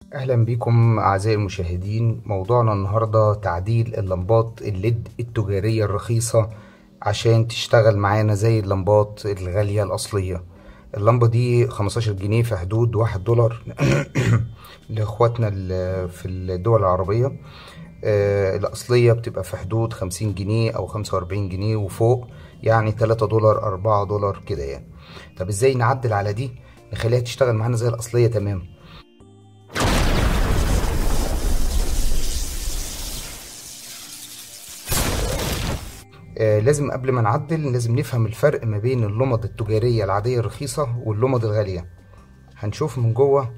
اهلا بكم اعزائي المشاهدين موضوعنا النهارده تعديل اللمبات الليد التجاريه الرخيصه عشان تشتغل معانا زي اللمبات الغاليه الاصليه اللمبه دي 15 جنيه في حدود واحد دولار لاخواتنا ال- في الدول العربيه آه، الاصليه بتبقى في حدود 50 جنيه او 45 جنيه وفوق يعني 3 دولار 4 دولار كده يعني طب ازاي نعدل على دي نخليها تشتغل معانا زي الاصليه تمام آه، لازم قبل ما نعدل لازم نفهم الفرق ما بين اللمض التجارية العادية الرخيصة واللمض الغالية هنشوف من جوه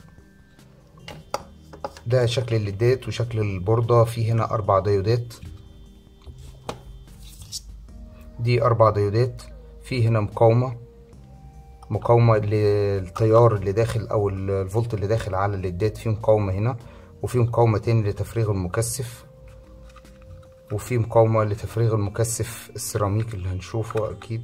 ده شكل الليدات وشكل البوردة في هنا أربع ديودات دي أربع ديودات في هنا مقاومة مقاومة للتيار اللي داخل أو الفولت اللي داخل على الليدات في مقاومة هنا وفي مقاومة تاني لتفريغ المكثف وفي مقاومة لتفريغ المكثف السيراميك اللي هنشوفه أكيد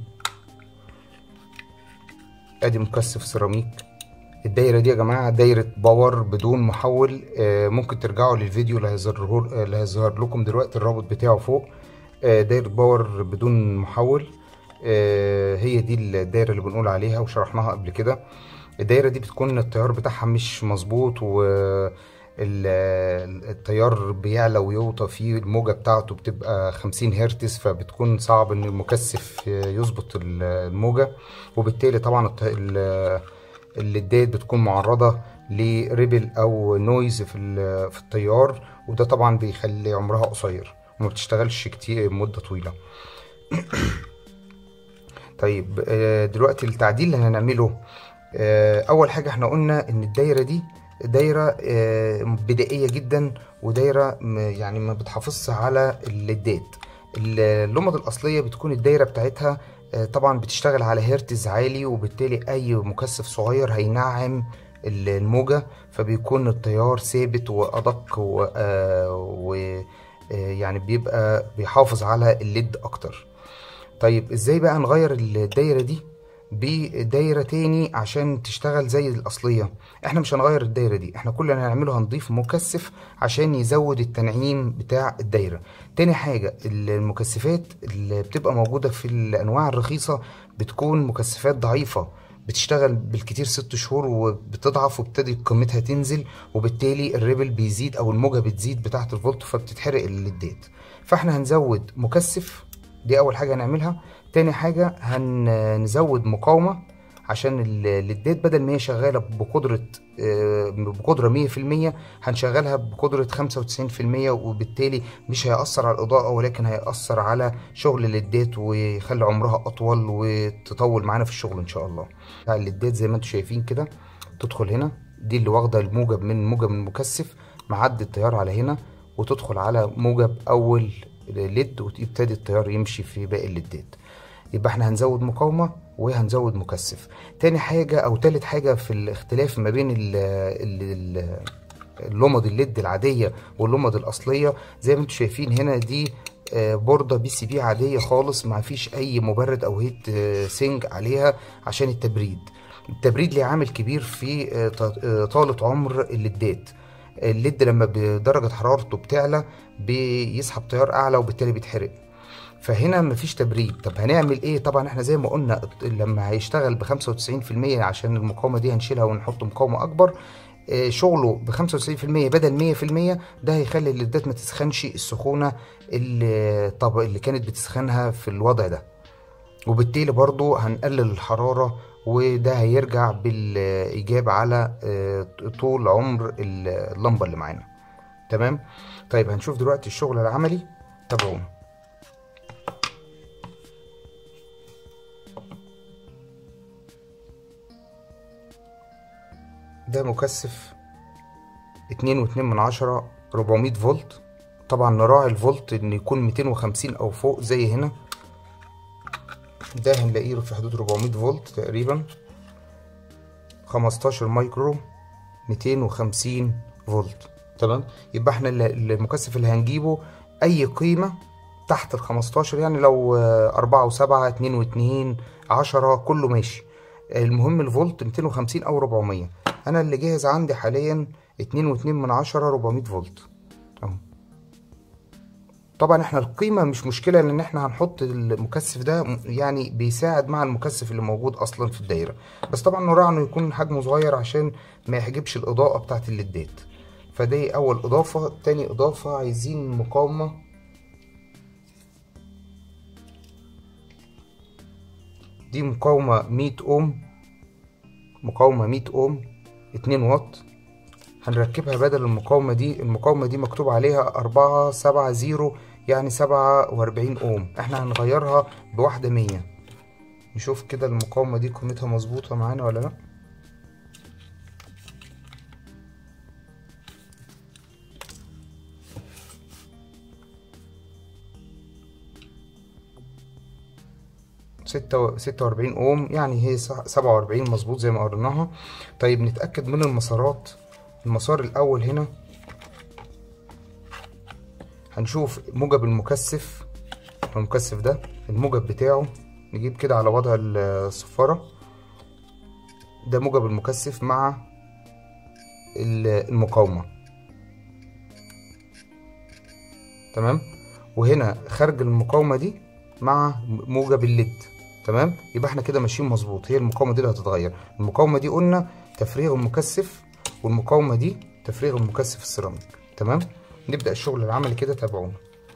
أدي مكثف سيراميك الدايرة دي يا جماعة دايرة باور بدون محول آه، ممكن ترجعوا للفيديو اللي هيظهر اللي هيظهر لكم دلوقتي الرابط بتاعه فوق آه، دايرة باور بدون محول آه، هي دي الدايرة اللي بنقول عليها وشرحناها قبل كده الدايرة دي بتكون التيار بتاعها مش مظبوط و ال- التيار بيعلى ويوطى فيه الموجة بتاعته بتبقى 50 هرتز فبتكون صعب ان المكثف يظبط ال- الموجة وبالتالي طبعا الت- ال- الليدات بتكون معرضة لريبل او نويز في ال- في التيار وده طبعا بيخلي عمرها قصير وما بتشتغلش كتير مدة طويلة طيب آه، دلوقتي التعديل اللي هنعمله آه، اول حاجه احنا قلنا ان الدايره دي دايره آه، بدائيه جدا ودايره م- يعني ما بتحافظش على الليدات اللمض الاصليه بتكون الدايره بتاعتها آه، طبعا بتشتغل على هرتز عالي وبالتالي اي مكثف صغير هينعم ال- الموجه فبيكون التيار ثابت وادق و, آه، و آه، يعني بيبقى بيحافظ على الليد اكتر طيب ازاي بقى نغير الدايرة دي بدايرة تاني عشان تشتغل زي الأصلية احنا مش هنغير الدايرة دي احنا كل اللي هنعمله هنضيف مكثف عشان يزود التنعيم بتاع الدايرة تاني حاجة المكثفات اللي بتبقى موجودة في الأنواع الرخيصة بتكون مكثفات ضعيفة بتشتغل بالكتير ست شهور وبتضعف وبتبتدي قيمتها تنزل وبالتالي الريبل بيزيد او الموجة بتزيد بتاعة الفولت فبتتحرق الليدات فاحنا هنزود مكثف دي اول حاجه هنعملها تاني حاجه هنزود مقاومه عشان ال- الليدات بدل ما هي شغاله بقدره آه، بقدره 100% هنشغلها بقدره 95% وبالتالي مش هيأثر على الاضاءه ولكن هيأثر على شغل الليدات ويخلي عمرها اطول وتطول معانا في الشغل ان شاء الله بتاع الليدات زي ما انتم شايفين كده تدخل هنا دي اللي واخده الموجب من موجب من المكثف معدي التيار على هنا وتدخل على موجب اول ليد ويبتدي التيار يمشي في باقي الليدات يبقى احنا هنزود مقاومة وهنزود مكثف تاني حاجة او تالت حاجة في الاختلاف ما بين ال ال ال اللمض الليد العادية واللمض الأصلية زي ما انتم شايفين هنا دي آه، بوردة بي سي بي عادية خالص ما فيش أي مبرد أو هيت آه، سينج عليها عشان التبريد التبريد ليه عامل كبير في آه، ط- آه، طالة عمر الليدات الليد لما بدرجة حرارته بتعلى بيسحب تيار أعلى وبالتالي بيتحرق فهنا مفيش تبريد طب هنعمل ايه طبعا احنا زي ما قلنا لما هيشتغل ب 95% عشان المقاومة دي هنشيلها ونحط مقاومة أكبر آه، شغله ب 95% بدل 100% ده هيخلي الليدات ما تسخنش السخونة اللي طب اللي كانت بتسخنها في الوضع ده وبالتالي برضو هنقلل الحرارة وده هيرجع بالإيجاب على آه، طول عمر اللمبة اللي معانا تمام طيب هنشوف دلوقتي الشغل العملي تابعونا ده مكثف اتنين واتنين من عشرة ربعمية فولت طبعا نراعي الفولت ان يكون ميتين وخمسين او فوق زي هنا ده هنلاقيه في حدود 400 فولت تقريبا 15 مايكرو 250 فولت تمام يبقى احنا ال- المكثف اللي هنجيبه اي قيمة تحت ال 15 يعني لو آه، أربعة وسبعة اتنين واتنين عشرة كله ماشي المهم الفولت 250 أو 400 انا اللي جاهز عندي حاليا اتنين واتنين من عشرة ربعمية فولت اهو طبعا احنا القيمة مش مشكلة لان احنا هنحط المكثف ده م- يعني بيساعد مع المكثف اللي موجود اصلا في الدايرة بس طبعا نراعي انه يكون حجمه صغير عشان ما يحجبش الاضاءة بتاعت الليدات فدي اول اضافة تاني اضافة عايزين مقاومة دي مقاومة مية اوم مقاومة مية اوم اتنين واط هنركبها بدل المقاومة دي المقاومة دي مكتوب عليها أربعة سبعة زيرو يعني سبعة وأربعين أوم احنا هنغيرها بواحدة مية نشوف كده المقاومة دي قيمتها مظبوطة معانا ولا لأ ستة و- ستة وأربعين أوم يعني هي س- سبعة وأربعين مظبوط زي ما قريناها طيب نتأكد من المسارات المسار الأول هنا هنشوف موجب المكثف المكثف ده الموجب بتاعه نجيب كده على وضع الصفارة ده موجب المكثف مع ال- المقاومة تمام وهنا خارج المقاومة دي مع موجب الليد تمام يبقى احنا كده ماشيين مظبوط هي المقاومة دي اللي هتتغير المقاومة دي قلنا تفريغ المكثف والمقاومة دي تفريغ المكثف السيراميك تمام نبدأ الشغل العملي كده تابعونا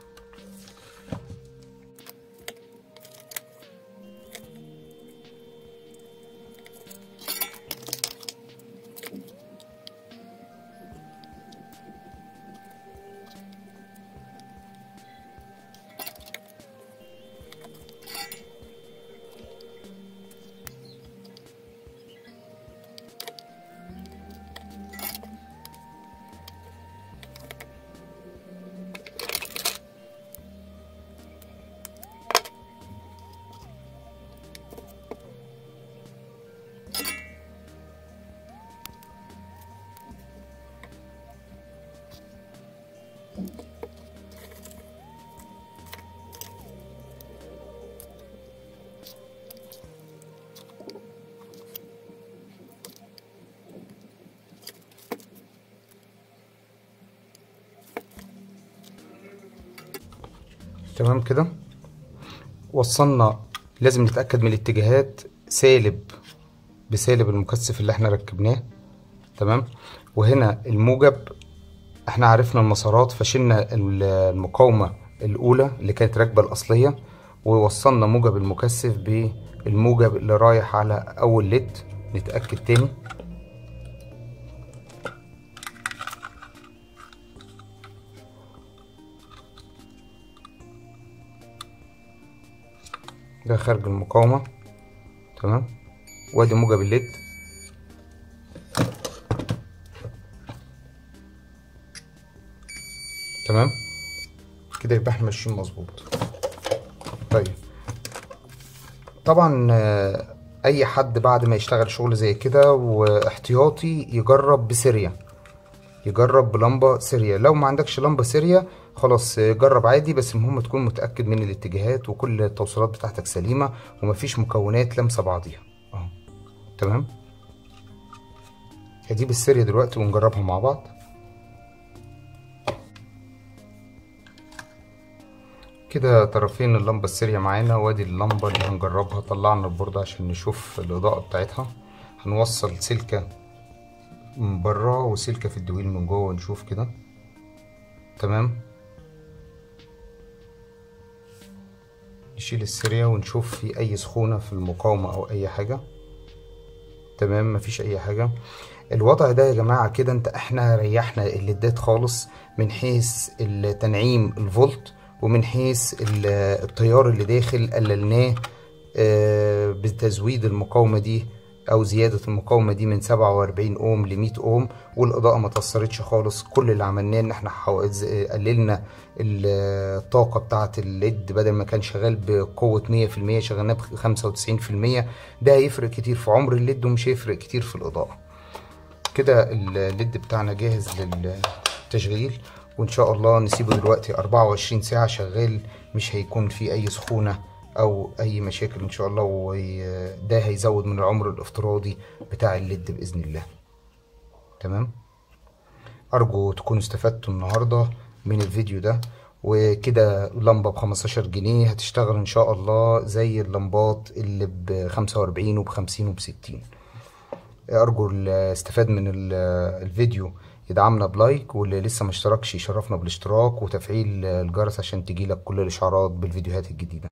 تمام كده وصلنا لازم نتأكد من الاتجاهات سالب بسالب المكثف اللي احنا ركبناه تمام وهنا الموجب احنا عرفنا المسارات فشلنا ال- المقاومة الأولى اللي كانت راكبة الأصلية ووصلنا موجب المكثف بالموجب اللي رايح على أول ليد نتأكد تاني ده خارج المقاومة تمام وادي موجب الليد تمام كده يبقى احنا ماشيين مظبوط طيب طبعا آه، اي حد بعد ما يشتغل شغل زي كده واحتياطي يجرب بسيريا يجرب بلمبة سيريا لو ما عندكش لمبة سيريا خلاص آه، جرب عادي بس المهم تكون متأكد من الاتجاهات وكل التوصيلات بتاعتك سليمة ومفيش مكونات لامسة بعضيها اهو تمام هجيب السيريا دلوقتي ونجربها مع بعض كده طرفين اللمبة السيريا معانا وادي اللمبة اللي هنجربها طلعنا البوردة عشان نشوف الإضاءة بتاعتها هنوصل سلكة من بره وسلكة في الدويل من جوه نشوف كده تمام نشيل السيريا ونشوف في أي سخونة في المقاومة أو أي حاجة تمام مفيش أي حاجة الوضع ده يا جماعة كده انت احنا ريحنا الليدات خالص من حيث التنعيم الفولت ومن حيث ال- التيار اللي داخل قللناه آه، بتزويد المقاومة دي او زيادة المقاومة دي من 47 اوم ل 100 اوم والاضاءة ما تأثرتش خالص كل اللي عملناه ان احنا حو- ز- قللنا الطاقة بتاعة الليد بدل ما كان شغال بقوة 100% شغلناه ب 95% ده هيفرق كتير في عمر الليد ومش هيفرق كتير في الاضاءة كده الليد بتاعنا جاهز للتشغيل وان شاء الله نسيبه دلوقتي 24 ساعة شغال مش هيكون فيه اي سخونة او اي مشاكل ان شاء الله وده هيزود من العمر الافتراضي بتاع الليد باذن الله تمام ارجو تكونوا استفدتوا النهارده من الفيديو ده وكده لمبة بخمستاشر جنيه هتشتغل ان شاء الله زي اللمبات اللي بخمسة واربعين وبخمسين وبستين ارجو اللي استفاد من ال- الفيديو يدعمنا بلايك واللي لسه ما اشتركش يشرفنا بالاشتراك وتفعيل الجرس عشان تجيلك كل الاشعارات بالفيديوهات الجديدة